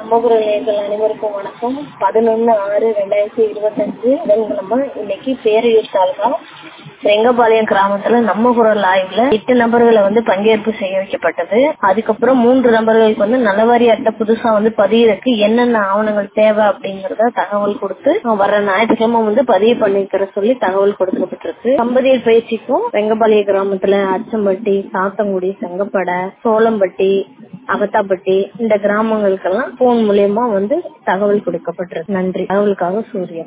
சமூக நேயர்கள் அனைவருக்கும் வணக்கம் பதினொன்னு ஆறு ரெண்டாயிரத்தி இருபத்தஞ்சு புதன்கிழமை இன்னைக்கு பேரையூர் தாலுகா ரெங்கபாளையம் கிராமத்துல நம்ம குரல் ஆய்வுல எட்டு நபர்களை வந்து பங்கேற்பு செய்ய வைக்கப்பட்டது அதுக்கப்புறம் மூன்று நபர்களுக்கு வந்து நலவாரி அட்டை புதுசா வந்து பதியறதுக்கு என்னென்ன ஆவணங்கள் தேவை அப்படிங்கறத தகவல் கொடுத்து வர ஞாயிற்றுக்கிழமை வந்து பதிவு பண்ணிக்கிற சொல்லி தகவல் கொடுக்கப்பட்டிருக்கு தம்பதியர் பயிற்சிக்கும் ரெங்கபாளையம் கிராமத்துல அச்சம்பட்டி சாத்தங்குடி செங்கப்படை சோளம்பட்டி அகத்தாப்பட்டி இந்த கிராமங்களுக்கெல்லாம் போன் மூலியமா வந்து தகவல் கொடுக்கப்பட்டிருக்கு நன்றி தகவலுக்காக சூர்யா